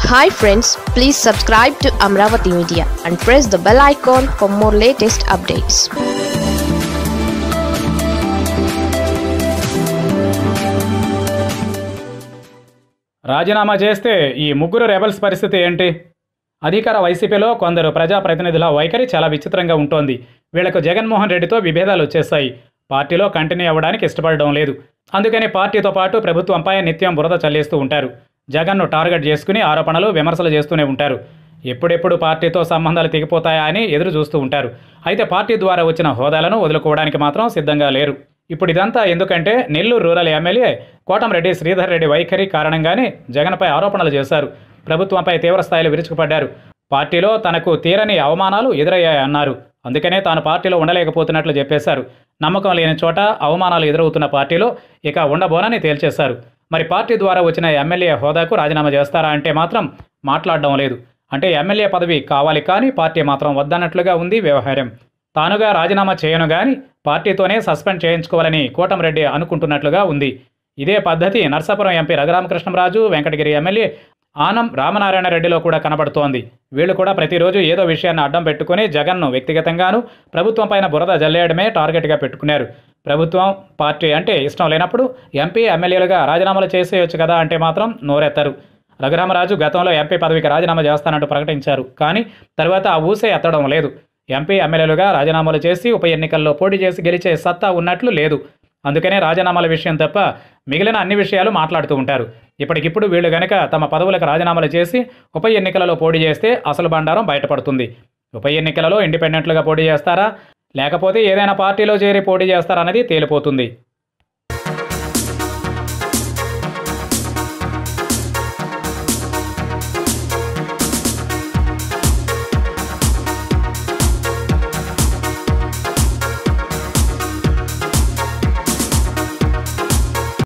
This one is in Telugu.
hi friends please subscribe to Amaravati media and press the bell icon for more latest updates రాజీనామా చేస్తే ఈ ముగ్గురు రెబల్స్ పరిస్థితి ఏంటి అధికార వైసీపీలో కొందరు ప్రజాప్రతినిధుల వైఖరి చాలా విచిత్రంగా ఉంటోంది వీళ్లకు జగన్మోహన్ రెడ్డితో విభేదాలు వచ్చేస్తాయి పార్టీలో కంటిన్యూ అవ్వడానికి ఇష్టపడడం లేదు అందుకని పార్టీతో పాటు ప్రభుత్వంపై నిత్యం బురద చల్లేస్తూ ఉంటారు జగన్ను టార్గెట్ చేసుకుని ఆరోపణలు విమర్శలు చేస్తూనే ఉంటారు ఎప్పుడెప్పుడు పార్టీతో సంబంధాలు తెగిపోతాయా అని ఎదురు చూస్తూ ఉంటారు అయితే పార్టీ ద్వారా వచ్చిన హోదాలను వదులుకోవడానికి మాత్రం సిద్ధంగా లేరు ఇప్పుడు ఇదంతా ఎందుకంటే నెల్లూరు రూరల్ ఎమ్మెల్యే కోటంరెడ్డి శ్రీధర్ రెడ్డి వైఖరి కారణంగానే జగన్పై ఆరోపణలు చేశారు ప్రభుత్వంపై తీవ్రస్థాయిలో విరుచుకుపడ్డారు పార్టీలో తనకు తీరని అవమానాలు ఎదురయ్యాయన్నారు అందుకనే తాను పార్టీలో ఉండలేకపోతున్నట్లు చెప్పేశారు నమ్మకం లేని చోట అవమానాలు ఎదురవుతున్న పార్టీలో ఇక ఉండబోనని తేల్చేశారు మరి పార్టీ ద్వారా వచ్చిన ఎమ్మెల్యే హోదాకు రాజీనామా చేస్తారా అంటే మాత్రం మాట్లాడడం లేదు అంటే ఎమ్మెల్యే పదవి కావాలి కానీ పార్టీ మాత్రం వద్దన్నట్లుగా ఉంది వ్యవహారం తానుగా రాజీనామా చేయను గాని పార్టీతోనే సస్పెండ్ చేయించుకోవాలని కోటంరెడ్డి అనుకుంటున్నట్లుగా ఉంది ఇదే పద్ధతి నర్సాపురం ఎంపీ రఘురామకృష్ణంరాజు వెంకటగిరి ఎమ్మెల్యే ఆనం రామనారాయణ రెడ్డిలో కూడా కనబడుతోంది వీళ్ళు కూడా ప్రతిరోజు ఏదో విషయాన్ని అడ్డం పెట్టుకుని జగన్ను వ్యక్తిగతంగాను ప్రభుత్వం పైన బురద జల్లేయడమే టార్గెట్గా పెట్టుకున్నారు ప్రభుత్వం పార్టీ అంటే ఇష్టం లేనప్పుడు ఎంపీ ఎమ్మెల్యేలుగా రాజీనామాలు చేసేయొచ్చు కదా అంటే మాత్రం నోరెత్తారు రఘురామరాజు గతంలో ఎంపీ పదవికి రాజీనామా చేస్తానంటూ ప్రకటించారు కానీ తర్వాత ఆ ఊసే ఎత్తడం లేదు ఎంపీ ఎమ్మెల్యేలుగా రాజీనామాలు చేసి ఉప ఎన్నికల్లో పోటీ చేసి గెలిచే సత్తా ఉన్నట్లు లేదు అందుకనే రాజీనామాల విషయం తప్ప మిగిలిన అన్ని విషయాలు మాట్లాడుతూ ఉంటారు ఇప్పటికిప్పుడు వీళ్ళు గనక తమ పదవులకు రాజీనామాలు చేసి ఉప ఎన్నికలలో పోటీ చేస్తే అసలు బండారం బయటపడుతుంది ఉప ఎన్నికలలో ఇండిపెండెంట్లుగా పోటీ చేస్తారా లేకపోతే ఏదైనా పార్టీలో చేరి పోటీ చేస్తారా అనేది తేలిపోతుంది